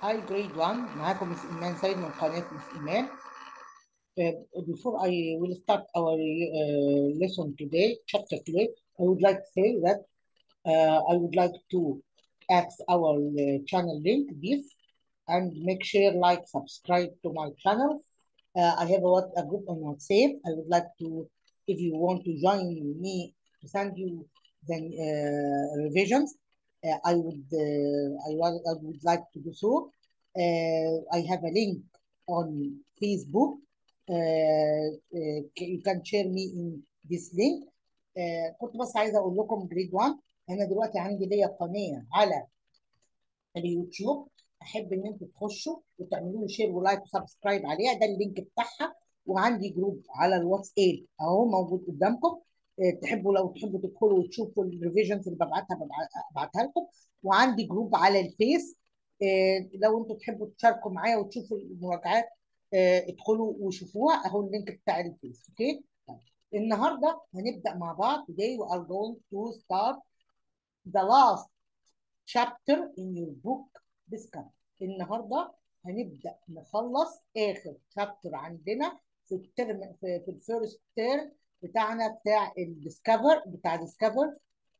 Hi grade 1 معاكم مس إيمان سيد من قناة مس إيمان Uh, before I will start our uh, lesson today, chapter today, I would like to say that uh, I would like to ask our uh, channel link this and make sure, like, subscribe to my channel. Uh, I have a, what- a group on WhatsApp. I would like to, if you want to join me to send you the uh, revisions, uh, I would uh, I, wa- I would like to do so. Uh, I have a link on Facebook. Uh, uh, you can share me in this link. Uh, كنت بس عايزه اقول لكم جريد 1 انا دلوقتي عندي ليا قناه على اليوتيوب احب ان انتوا تخشوا وتعملوا لي شير ولايك وسبسكرايب عليها ده اللينك بتاعها وعندي جروب على الواتساب اهو موجود قدامكم آه، تحبوا لو تحبوا تدخلوا وتشوفوا الريفيجنز اللي ببعتها ببع- ببعتها لكم وعندي جروب على الفيس آه، لو انتوا تحبوا تشاركوا معايا وتشوفوا المراجعات آه، ادخلوا وشوفوها اهو اللينك بتاع الفيس اوكي طيب. النهارده هنبدا مع بعض today we are going to start the last chapter in your book discover النهارده هنبدا نخلص اخر chapter عندنا في الترم في, في الفيرست تيرم بتاعنا بتاع الديسكفر بتاع ديسكفر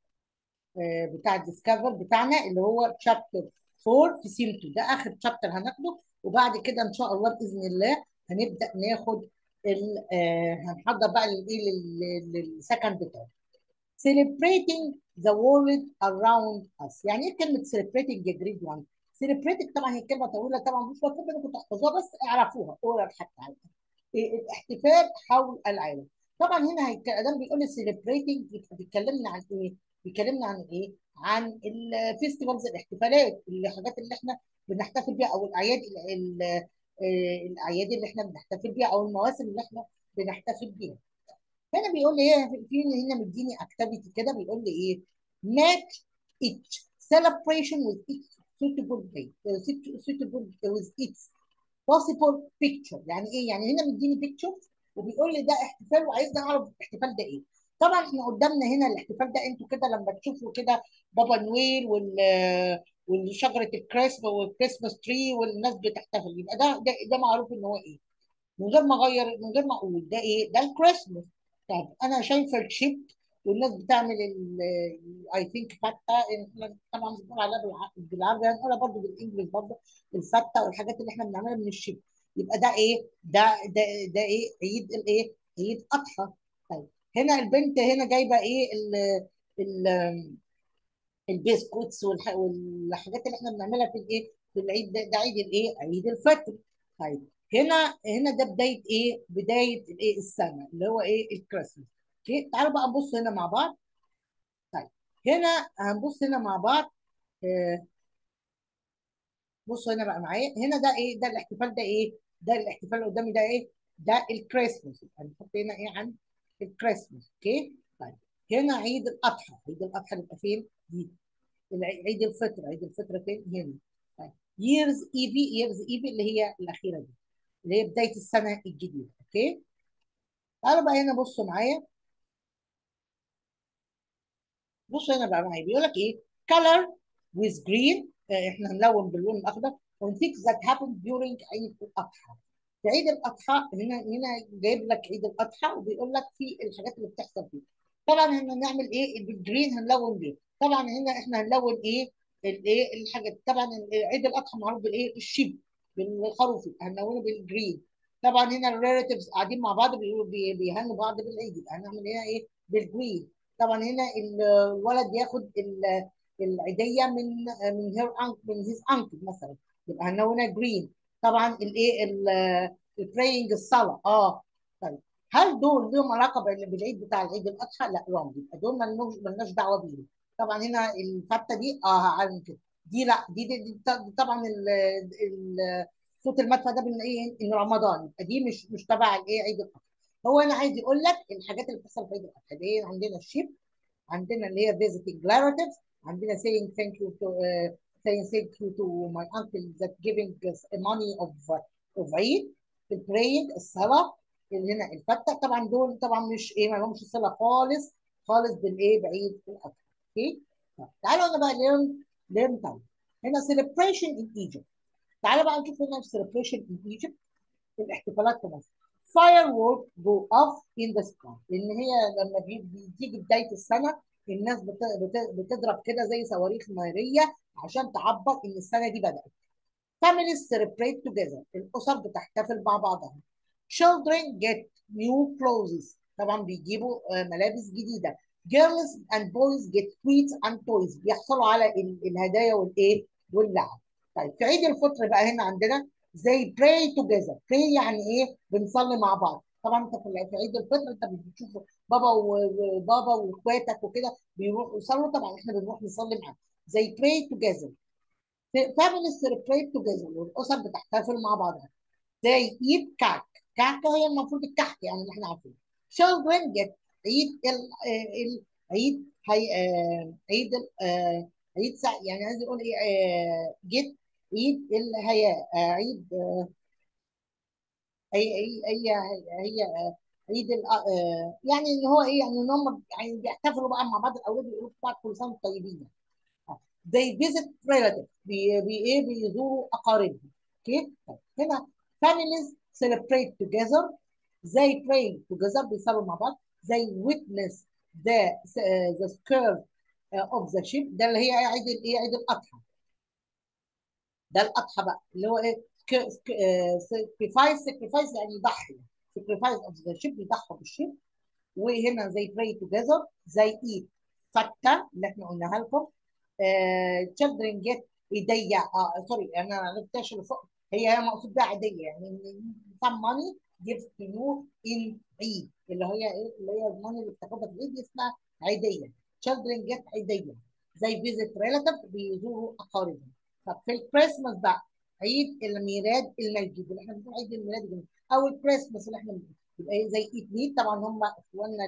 بتاع الديسكفر بتاعنا اللي هو chapter 4 في سيم 2 ده اخر chapter هناخده وبعد كده ان شاء الله باذن الله هنبدا ناخد ال آه، هنحضر بقى للايه للسكند تيرم celebrating the world around us يعني ايه كلمه celebrating يا جريد 1 celebrating طبعا هي كلمه طويله طبعا مش مطلوب انكم تحفظوها بس اعرفوها اورال حتى عنها. إيه الاحتفال حول العالم طبعا هنا هيك- ادام بيقول لي celebrating يبقى بيكلمنا عن ايه بيكلمنا عن ايه عن الفيستيفالز الاحتفالات الحاجات اللي احنا بنحتفل بيها او الاعياد ال- ال- آه، الاعياد اللي احنا بنحتفل بيها او المواسم اللي احنا بنحتفل بيها هنا بيقول لي ايه في هنا مديني اكتيفيتي كده بيقول لي ايه match each celebration with its suitable day uh, suit- suitable with its possible picture يعني ايه يعني هنا مديني picture وبيقول لي ده احتفال وعايزني اعرف الاحتفال ده ايه طبعا احنا قدامنا هنا الاحتفال ده انتوا كده لما تشوفوا كده بابا نويل وال والشجره الكريسماس والكريسماس تري والناس بتحتفل يبقى ده ده, ده معروف ان هو ايه من غير ما اغير من غير ما اقول ده ايه ده الكريسماس طب انا شايفه الشيب والناس بتعمل اي ثينك فته إحنا طبعا بنقول عليها بالع- بالعربي هنقولها برضه بالانجلش برضه الفته والحاجات اللي احنا بنعملها من الشيب يبقى ده ايه ده ده ده ايه عيد الايه عيد اضحى طيب هنا البنت هنا جايبه ايه ال ال البسكوتس والح- والحاجات اللي احنا بنعملها في الايه في العيد ده, ده عيد الايه عيد الفطر طيب هنا هنا ده بدايه ايه بدايه الايه السنه اللي هو ايه الكريسماس اوكي تعالوا بقى نبص هنا مع بعض طيب هنا هنبص هنا مع بعض آه بصوا هنا بقى معايا هنا ده ايه ده الاحتفال ده ايه ده الاحتفال اللي قدامي ده ايه ده الكريسماس يبقى هنحط هنا ايه عن الكريسماس اوكي طيب هنا عيد الاضحى عيد الاضحى بيبقى فين دي الع- عيد الفطر عيد الفطر فين هنا طيب ييرز ايفي ييرز ايفي اللي هي الاخيره دي اللي هي بدايه السنه الجديده اوكي تعالوا بقى هنا بصوا معايا بصوا هنا بقى معايا بيقول لك ايه color with green آه، احنا هنلون باللون الاخضر on things that happen during عيد الاضحى في عيد الاضحى هنا هنا جايب لك عيد الاضحى وبيقول لك في الحاجات اللي بتحصل فيه طبعا هنا نعمل ايه بالجرين هنلون بيه طبعا هنا احنا هنلون ايه الايه الحاجات طبعا عيد الاضحى معروف بالايه الشيب بالخروف هنلونه بالجرين طبعا هنا الريلاتيفز قاعدين مع بعض بيقولوا بي- بيهنوا بعض بالعيد يبقى هنعمل هنا ايه بالجرين طبعا هنا الولد ياخد ال- العيديه من من هير من هيز انكل مثلا يبقى هنلونها جرين طبعا الايه البراينج الصلاه اه طيب هل دول لهم علاقه بال- بالعيد بتاع العيد الاضحى؟ لا رونج يبقى دول مالناش مالناش دعوه بيهم طبعا هنا الفته دي اه هعلم كده دي لا دي, دي, دي ط- طبعا ال ال صوت المدفع ده من ايه ان رمضان يبقى دي مش مش تبع الايه عيد الاضحى هو انا عايز يقول لك الحاجات اللي بتحصل في عيد الاضحى دي عندنا الشيب عندنا اللي هي visiting relatives عندنا saying thank you to uh, saying thank you to my uncle that giving us money of of عيد البراينج الصلاه اللي هنا الفته طبعا دول طبعا مش ايه ما لهمش صله خالص خالص بالايه بعيد الاضحى اوكي طب تعالوا هنا بقى learn learn time هنا celebration in Egypt تعالى بقى نشوف هنا celebration in Egypt الاحتفالات في مصر firework go off in the sky لان هي لما بتيجي بدايه السنه الناس بت... بت... بتضرب كده زي صواريخ ناريه عشان تعبر ان السنه دي بدات families celebrate together الاسر بتحتفل مع بعضها children get new clothes طبعا بيجيبوا ملابس جديده girls and boys get sweets and toys بيحصلوا على الهدايا والايه واللعب طيب في عيد الفطر بقى هنا عندنا زي pray together pray يعني ايه بنصلي مع بعض طبعا انت في عيد الفطر انت بتشوف بابا وبابا واخواتك وكده بيروحوا يصلوا طبعا احنا بنروح نصلي معاهم زي pray together families celebrate together والاسر بتحتفل مع بعضها زي eat cake كعكه هي المفروض الكحك يعني اللي احنا عارفينه children get عيد ال ال عيد هي عيد عيد يعني عايز اقول ايه جيت عيد الهياء عيد هي هي هي هي عيد يعني ان هو ايه يعني ان هم يعني بيحتفلوا بقى مع بعض الاولاد بيقولوا بعض كل سنه طيبين they visit relatives بي بي ايه بيزوروا اقاربهم اوكي هنا families celebrate together they pray together بيصلوا مع بعض they witness the uh, the scurve uh, of the ship ده اللي هي عيد الايه عيد الاضحى ده الاضحى بقى اللي هو ايه sacrifice sacrifice يعني يضحي sacrifice of the ship بيضحوا بالشيب وهنا they pray together they eat فتة اللي احنا قلناها لكم uh, children get هدية اه سوري انا عرفتش اللي فوق هي مقصود بها عادية يعني some money gives to you in عيد اللي هي ايه اللي هي الماني اللي بتاخدها في العيد اسمها عيديه children get عيديه زي فيزيت relatives بيزوروا اقاربهم طب في الكريسماس بقى عيد الميلاد المجيد اللي احنا بنقول عيد الميلاد المجيد او الكريسماس اللي احنا بنقول يبقى زي ايت ميت طبعا هم اخواننا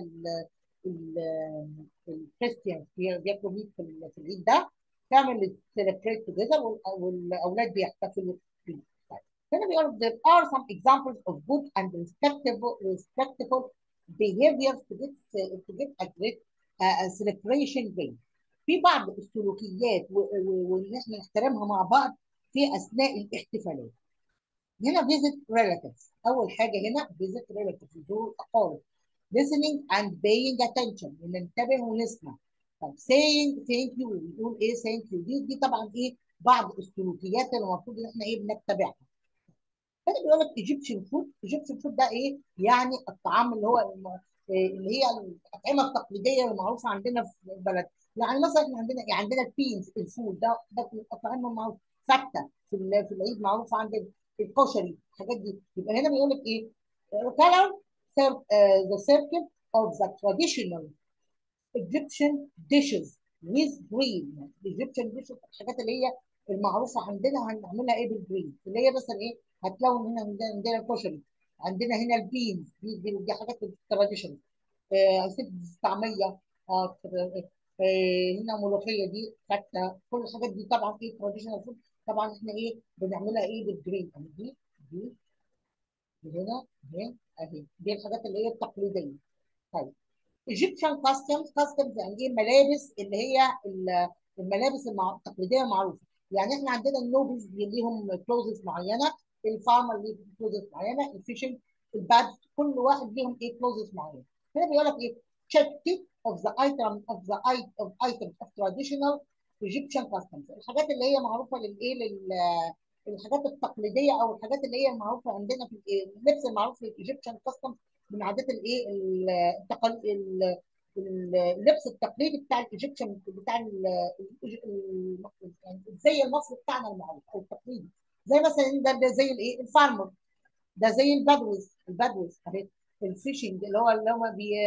الكريستيان بياكلوا ميت في العيد ده تعمل سيلبريت توجذر والاولاد بيحتفلوا بيه هنا بيقول there are some examples of good and respectable respectful behaviors to get to get a great uh, celebration day. في بعض السلوكيات وان احنا نحترمها مع بعض في اثناء الاحتفالات. هنا visit relatives اول حاجه هنا visit relatives يزوروا الاقارب. listening and paying attention ننتبه ونسمع. طب saying thank you بنقول ايه thank you دي دي طبعا ايه بعض السلوكيات اللي المفروض ان احنا ايه بنتبعها. هنا بيقول لك ايجيبشن فود ايجيبشن فود ده ايه يعني الطعام اللي هو اللي هي الاطعمه التقليديه المعروفه عندنا في البلد يعني مثلا احنا عندنا يعني عندنا البينز الفول ده ده الاطعمه المعروفه فته في في العيد معروفه عندنا الكشري الحاجات دي يبقى هنا بيقول لك ايه color the circle of the traditional Egyptian dishes with green Egyptian dishes الحاجات اللي هي المعروفه عندنا هنعملها ايه بالجرين اللي هي مثلا ايه هتلاقوا هنا عندنا عندنا الكشري عندنا هنا البينز دي, دي, دي حاجات التراديشنال آه ست طعميه آه آه هنا ملوخيه دي فته كل الحاجات دي طبعا ايه تراديشنال فود طبعا احنا ايه بنعملها ايه بالجرين اهي دي دي هنا اهي اهي دي الحاجات اللي هي التقليديه طيب ايجيبشن كاستمز كاستمز يعني ايه ملابس اللي هي الملابس التقليديه المعروفه يعني احنا عندنا النوبلز ليهم كلوزز معينه الفارمر ليه كلوزز معينه الفيشنج البادز كل واحد ليهم ايه كلوزز معينه هنا بيقول لك ايه check of the item of the of items of traditional Egyptian customs الحاجات اللي هي معروفه للايه لل الحاجات التقليديه او الحاجات اللي هي معروفه عندنا في اللبس المعروف للايجيبشن كاستم من عادات الايه التقل... اللبس التقليدي بتاع الايجيبشن بتاع الزي المصري بتاعنا المعروف او التقليدي زي مثلا ده, ده زي الايه الفارمر ده زي البدوز البدوز اهي الفيشنج اللي هو اللي هم بي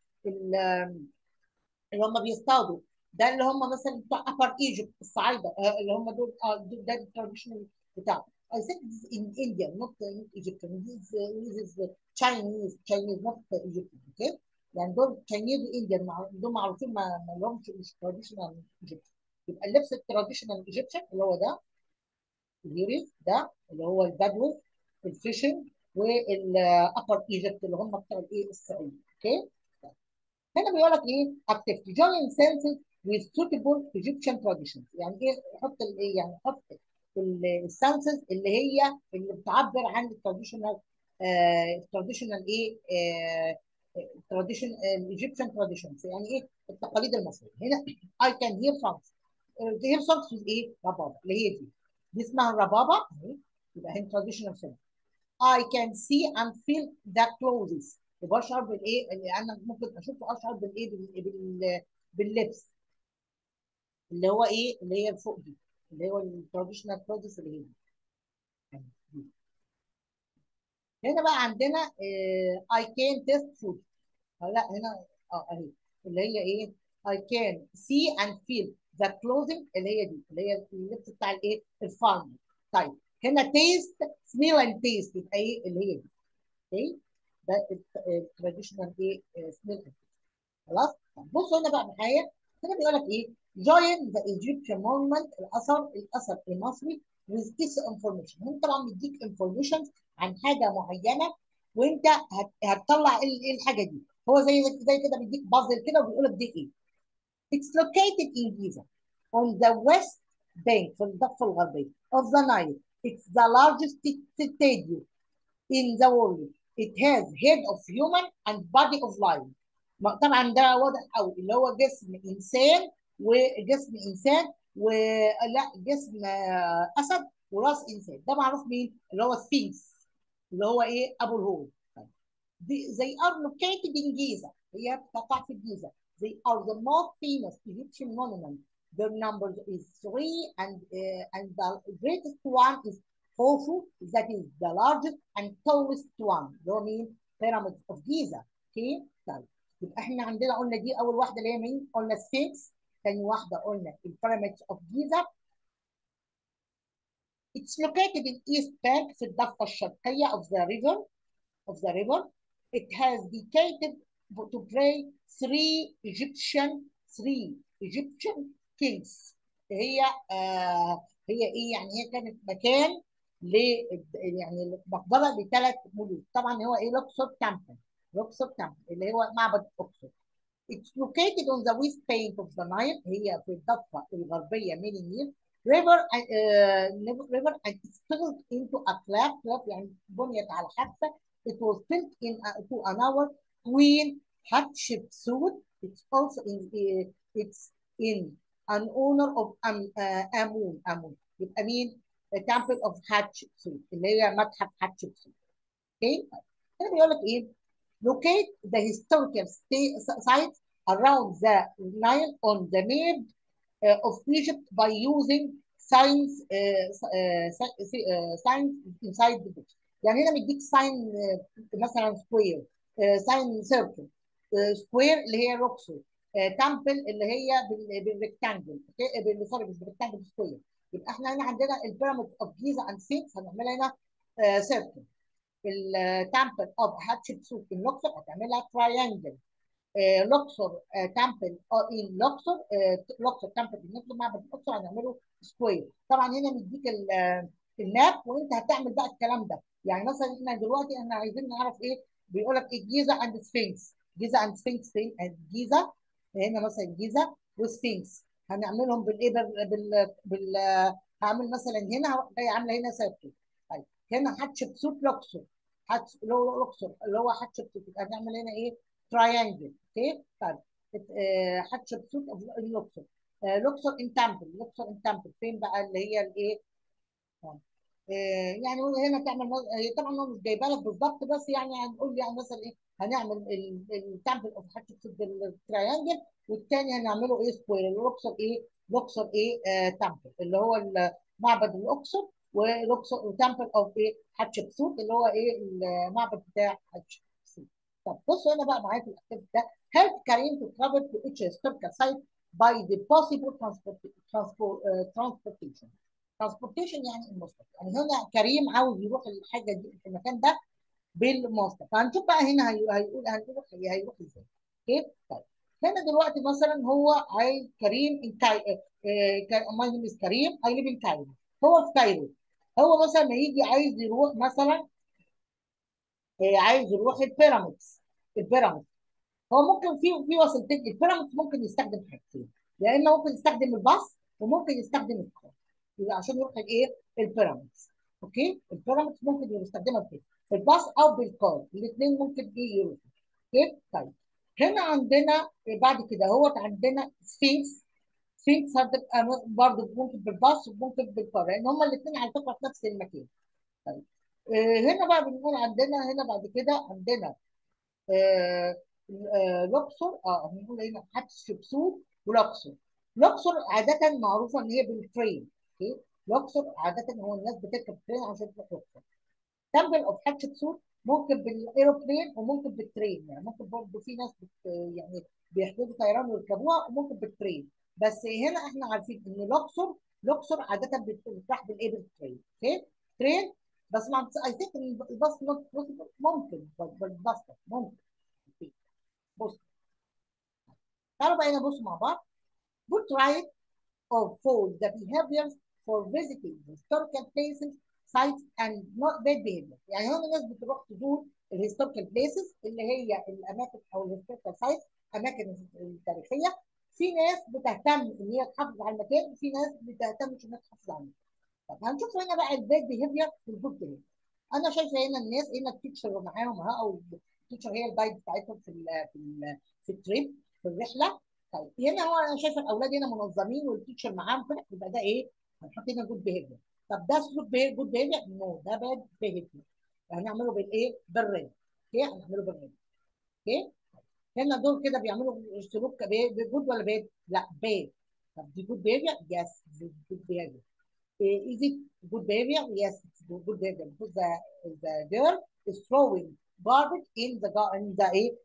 اللي هم بيصطادوا ده اللي هم مثلا بتوع ابر ايجيبت الصعايده اللي هم دول ده التراديشنال بتاعهم I think this is in India, not in Egypt. This is, this is Chinese, Chinese, not Egyptian, okay? يعني دول Chinese وإنديان دول معروفين ما ما لهمش مش تراديشنال ايجيبشن يبقى اللبس التراديشنال ايجيبشن اللي هو ده الهيريز ده اللي هو البدوي الفيشنج والابر ايجيبت اللي هم بتوع الايه الصعيد اوكي هنا بيقول لك ايه activity join senses with suitable Egyptian traditions يعني ايه حط الايه يعني حط السنسز اللي هي اللي بتعبر عن التراديشنال التراديشنال ايه تراديشن الايجيبشن تراديشنز يعني ايه التقاليد المصريه هنا I can hear songs hear songs with ايه ربابه اللي هي دي دي اسمها الربابه اهي يبقى هي traditional song I can see and feel the clothes وبشعر بالايه اللي انا ممكن اشوف واشعر بالايه بال- بال- باللبس اللي هو ايه اللي هي فوق دي اللي هو التراديشنال كلوزز اللي هي دي أهي دي. هنا بقى عندنا آه I can taste food آه لا هنا اه اهي اللي هي ايه I can see and feel the clothing اللي هي دي اللي هي اللبس بتاع الايه الفارم طيب هنا taste smell and taste يبقى ايه اللي هي دي اوكي ده التراديشنال ايه سميل خلاص طب بصوا هنا بقى معايا هنا بيقول لك ايه join the Egyptian monument الاثر الاثر المصري with this information هنا طبعا بيديك information عن حاجه معينه وانت هت- هتطلع ايه إيه الحاجه دي هو زي زي كده بيديك بازل كده وبيقول لك دي ايه It's located in Giza on the west bank في الضفه الغربيه of the Nile. It's the largest stadium in the world. It has head of human and body of lion. ما- طبعا ده واضح قوي اللي هو جسم انسان وجسم انسان ولا جسم آه، اسد وراس انسان ده معروف مين اللي هو السفينكس اللي هو ايه ابو الهول They, they are located in Giza. هي تقع في الجيزة. They are the most famous Egyptian monument. Their number is three, and uh, and the greatest one is Khufu, that is the largest and tallest one. اللي هو مين؟ Pyramid of Giza. Okay? طيب يبقى احنا عندنا قلنا دي أول واحدة اللي هي مين؟ قلنا Sphinx. ثاني واحدة قلنا Pyramids of Giza. It's located in East Bank في الضفة الشرقية of the river of the river. It has dedicated to pray three Egyptian three Egyptian kings. هي آه هي ايه يعني هي كانت مكان ل يعني مقبره لثلاث ملوك طبعا هو ايه لوكسور تامبل لوكسور تامبل اللي هو معبد اقصر It's located on the west bank of the Nile هي في الضفه الغربيه من النيل river uh, river and it's built into a cliff cliff يعني بنيت على حافه it was built in a, to an hour queen Hatshepsut it's also in uh, it's in an honor of Am, uh, Amun Amun يبقى مين the temple of Hatshepsut اللي هي متحف Hatshepsut اوكي هنا بيقول لك ايه locate the historical sta- sites around the Nile on the map uh, of Egypt by using signs uh, uh, uh, signs inside the book. يعني هنا مديك ساين مثلا سكوير ساين سيركل سكوير اللي هي روكسو تامبل اللي هي بال- بالريكتانجل بال- سوري مش بالريكتانجل سكوير يبقى احنا هنا عندنا البيراميد اوف جيزا اند سينكس هنعملها هنا سيركل التامبل اوف هاتشبسوت في لوكسور هتعملها تراينجل لوكسور تامبل ان لوكسور لوكسور تامبل ان لوكسور معبد لوكسور هنعمله سكوير طبعا هنا مديك ال- الماب وانت هتعمل بقى الكلام ده يعني مثلا احنا دلوقتي احنا عايزين نعرف ايه بيقول لك الجيزه اند سفنكس جيزه اند سفنكس فين الجيزه هنا مثلا الجيزه وسفنكس هنعملهم بالايه بال بال, بال هعمل مثلا هنا هروح جاي عامله هنا سيركل طيب هنا حتشبسوت لوكسور حتش لوكسور اللي هو حتشبسوت يبقى هنعمل هنا ايه تراينجل اوكي طيب آه، حتشبسوت لوكسور آه، لوكسور ان تامبل لوكسور ان تامبل فين بقى اللي هي الايه آه، يعني هنا تعمل هي طبعا هو مش جايبها لك بالظبط بس يعني هنقول يعني مثلا ايه هنعمل التامبل اوف حتشبسوت بالتراينجل والتاني هنعمله ايه سكوير الاقصر ايه الاقصر ايه آه تامبل اللي هو معبد الاقصر والاقصر وتامبل اوف ايه حتشبسوت اللي هو ايه المعبد بتاع حتشبسوت طب بصوا هنا بقى معايا في الاكتيف ده help Karim to travel to each historical site by the possible transport, transport, uh, transportation transportation يعني المواصلات يعني هنا كريم عاوز يروح الحاجه دي في المكان ده بالمواصلات فهنشوف بقى هنا هي- هيقول هنروح هيروح ازاي اوكي طيب هنا دلوقتي مثلا هو عايز كريم ان كاي ماي نيم از كريم اي ليف ان كايرو هو في كايرو هو مثلا ما يجي عايز يروح مثلا آه، عايز يروح البيراميدز البيراميدز هو ممكن في في وسيلتين البيراميدز ممكن يستخدم حاجتين يا اما ممكن يستخدم الباص وممكن يستخدم الكار يبقى عشان يروح الايه البيراميدز اوكي البيراميدز ممكن يستخدمها في بالباص او بالكار الاثنين ممكن ايه يروحوا اوكي طيب هنا عندنا بعد كده اهوت عندنا سفينكس سفينكس هتبقى برضه ممكن بالباص وممكن بالكار لان هما الاثنين على فكره في نفس المكان طيب آه، هنا بقى بنقول عندنا هنا بعد كده عندنا آه، آه، لوكسور اه بنقول هنا حتشبسوت ولوكسور لوكسور عادة معروفة ان هي بالترين اوكي لوكسور عادة هو الناس بتركب ترين عشان تروح لوكسور تمبل اوف حتشبسوت ممكن بالايروبلين وممكن بالترين يعني ممكن برضه في ناس بت يعني بيحجزوا طيران ويركبوها وممكن بالترين بس هنا احنا عارفين ان لوكسور لوكسور عادة بتروح بالايه بالترين اوكي ترين بس ما اي ثينك الباص نوت ممكن بالباص ممكن أوكي. بص تعالوا بقى نبص مع بعض good right of for the behaviors for visiting historical places sites and not bad behavior يعني هم الناس بتروح تزور الهيستوريكال بليسز اللي هي الاماكن او الهيستوريكال سايتس اماكن التاريخيه في ناس بتهتم ان هي تحافظ على المكان وفي ناس بتهتم مش انها تحافظ على المكان طب هنشوف هنا بقى الباد بيهيفير والجود بيهيفير انا شايفه هنا الناس هنا التيتشر معاهم ها او التيتشر هي الجايد بتاعتهم في ال في ال في التريب في الرحله طيب هنا هو انا شايفه الاولاد هنا منظمين والتيتشر معاهم كده يبقى ده ايه؟ هنحط هنا جود بيهيفير طب ده سلوك جود بيهيفير؟ نو ده باد بيهيفير هنعمله بالايه؟ بالريد اوكي هنعمله بالريد اوكي هنا دول كده بيعملوا سلوك جود ولا باد؟ لا باد طب دي جود بيهيفير؟ يس جود بيهيفير is it good behavior? Yes, it's good, good behavior because the the girl is throwing garbage in the in the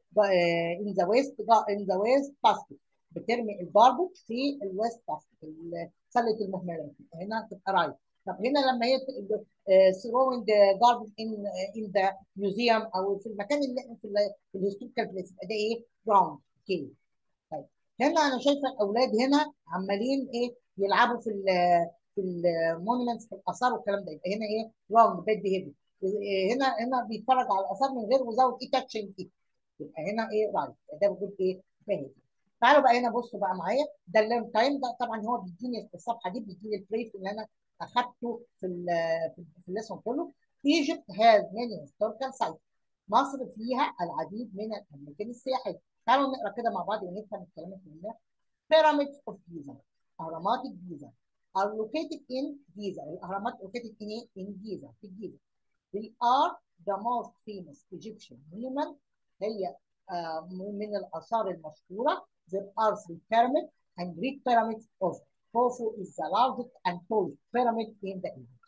uh, in the waste in the waste basket. بترمي الجاربج في الويست باسكت سله المهمله هنا تبقى رايت طب هنا لما هي throwing the garbage in in the museum او في المكان اللي في ال في الهيستوريكال بليس يبقى ده ايه؟ wrong اوكي طيب هنا انا شايفه الاولاد هنا عمالين ايه يلعبوا في ال في المونيمنتس في الاثار والكلام ده يبقى هنا ايه رونج باد بيهيفير هنا هنا بيتفرج على الاثار من غير وزاوت ايه تاتشنج ايه يبقى هنا ايه رايت ده بيقول ايه بيهيفير تعالوا بقى هنا بصوا بقى معايا ده الليرن تايم ده طبعا هو بيديني في الصفحه دي بيديني البريف اللي انا اخدته في ال في الليسون كله Egypt has many historical sites مصر فيها العديد من الاماكن السياحيه تعالوا نقرا كده مع بعض ونفهم الكلام اللي هنا Pyramids of Giza اهرامات الجيزه are located in Giza. الأهرامات located in in Giza في الجيزة. They are the most famous Egyptian monument. هي uh, من الآثار المشهورة. There are three pyramids and Greek pyramids of Khufu is the largest and tallest pyramid in the Egypt.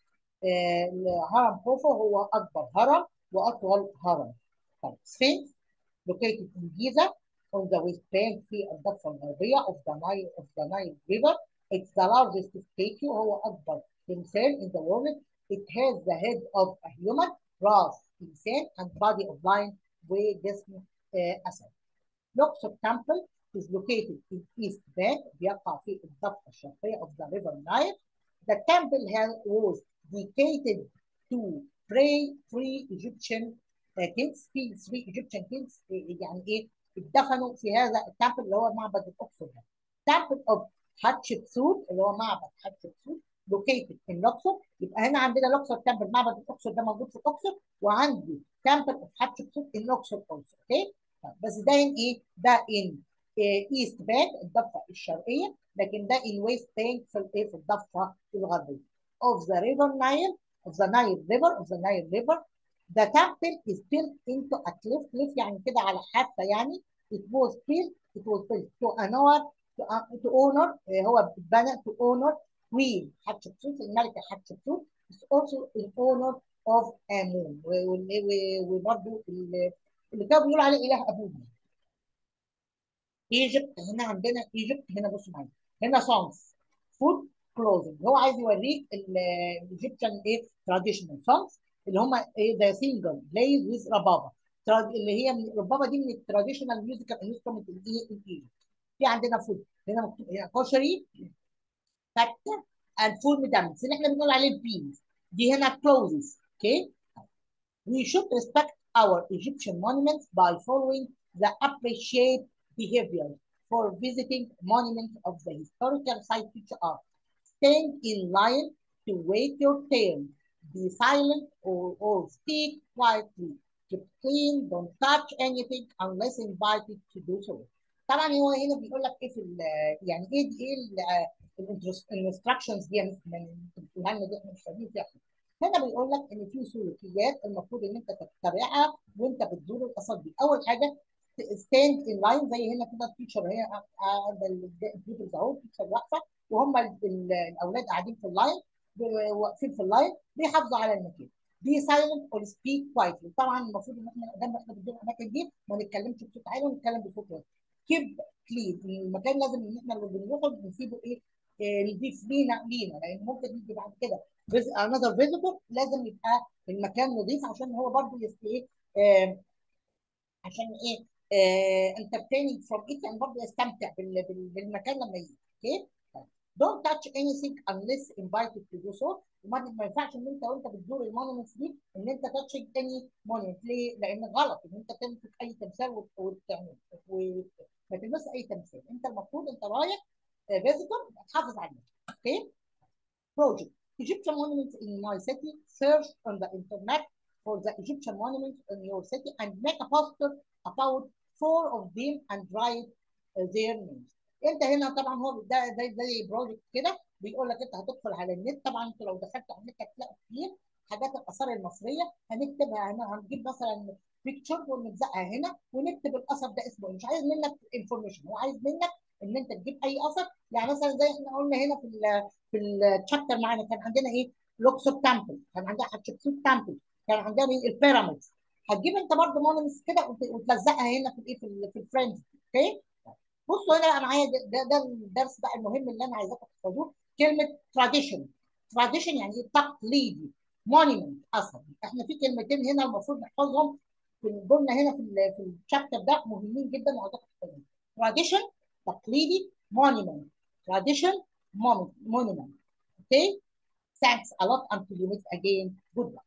uh, هرم خوفو هو أكبر هرم وأطول هرم. طيب Sphinx located in Giza on the west bank في الضفة الغربية of the Nile of the Nile River It's the largest statue هو أكبر تمثال in the world. It has the head of a human, راس إنسان and body of lion وجسم uh, أسد. Luxor Temple is located in East Bank بيقع في الضفة الشرقية of the River Nile. The temple has, was dedicated to pray three Egyptian uh, kings في three Egyptian kings يعني إيه اتدفنوا في هذا التمبل اللي هو معبد الأقصر ده. Temple of حتشبسوت اللي هو معبد حتشبسوت لوكيتد في الاقصر يبقى هنا عندنا الاقصر تمبل معبد الاقصر ده موجود في الاقصر وعندي تمبل اوف حتشبسوت في الاقصر اولسو اوكي بس ده ان ايه؟ ده ان ايست بانك الضفه الشرقيه لكن ده ان ويست بانك في الايه في الضفه الغربيه of the river Nile of the Nile river of the Nile river the temple is built into a cliff cliff يعني كده على حافه يعني it was built it was built to honor to, uh, to honor uh, هو اتبنى to honor queen حتشبسوت الملكه حتشبسوت is also in honor of Amun وبرضه اللي كانوا بيقولوا عليه اله ابونا ايجيبت هنا عندنا ايجيبت هنا بصوا معايا هنا سونgs فود كلوزنج هو عايز يوريك الايجيبشن ايه تراديشنال سونgs اللي هم ايه ذا سينجل بلايز ويز ربابه اللي هي من الربابه دي من التراديشنال ميوزيكال انسترومنت الايه الايجيبت في عندنا فود هنا مكتوب هنا كشري فته and فول مدمس اللي احنا بنقول عليه البينز دي هنا closes اوكي we should respect our Egyptian monuments by following the appreciate behavior for visiting monuments of the historical site which are staying in line to wait your turn be silent or, or speak quietly keep clean don't touch anything unless invited to do so طبعا هو هنا بيقول لك ايه في يعني ايه ايه الانستراكشنز دي من بتقولها لنا دي احنا مش فاهمين فيها هنا بيقول لك ان في سلوكيات المفروض ان انت تتبعها وانت بتزور الاثار دي اول حاجه ستاند ان لاين زي هنا كده التيشر هي الكمبيوترز اهو التيشر واقفه وهم الاولاد قاعدين في اللاين واقفين في اللاين بيحافظوا على المكان بي سايلنت اور سبيك كوايتلي طبعا المفروض ان احنا قدام احنا بندور الاماكن دي ما نتكلمش بصوت عالي ونتكلم بصوت واطي كيب كلين المكان لازم ان احنا اللي بنروحه بنسيبه ايه نضيف لينا لينا لان ممكن يجي بعد كده انذر فيزيتور لازم يبقى المكان نظيف عشان هو برضه ايه آه عشان ايه انترتيننج فروم ات يعني برضه يستمتع بالمكان لما يجي اوكي Don't touch anything unless invited to do so وما ما ينفعش ان انت وانت بتزور المونيمنتس دي ان انت تاتش اني مونيمنت ليه؟ لان غلط ان انت تمسك اي تمثال وتعمل وما تلمس اي تمثال انت المفروض انت رايح فيزيتور تحافظ عليه اوكي؟ Project Egyptian monuments in my city search on the internet for the Egyptian monuments in your city and make a poster about four of them and write uh, their names. انت هنا طبعا هو ده زي زي بروجكت كده بيقول لك انت هتدخل على النت طبعا انت لو دخلت على النت هتلاقي كتير حاجات الاثار المصريه هنكتبها هنا هنجيب مثلا بيكتشر ونلزقها هنا ونكتب الاثر ده اسمه مش عايز منك انفورميشن هو عايز منك ان انت تجيب اي اثر يعني مثلا زي احنا قلنا هنا في ال في الشابتر معانا كان عندنا ايه لوكسور تامبل كان عندنا حتشبسوت تامبل كان عندنا ايه البيراميدز هتجيب انت برضه مونومنتس كده وتلزقها هنا في الايه في, في الفريندز اوكي بصوا هنا بقى معايا ده, ده الدرس بقى المهم اللي انا عايزاكم تحفظوه كلمه تراديشن تراديشن يعني ايه تقليدي مونيمنت اثر احنا في كلمتين هنا المفروض نحفظهم في الجمله هنا في في الشابتر ده مهمين جدا وعايزاكم تحفظوهم تراديشن تقليدي مونيمنت تراديشن مونيمنت اوكي Thanks a lot until you meet again. Goodbye.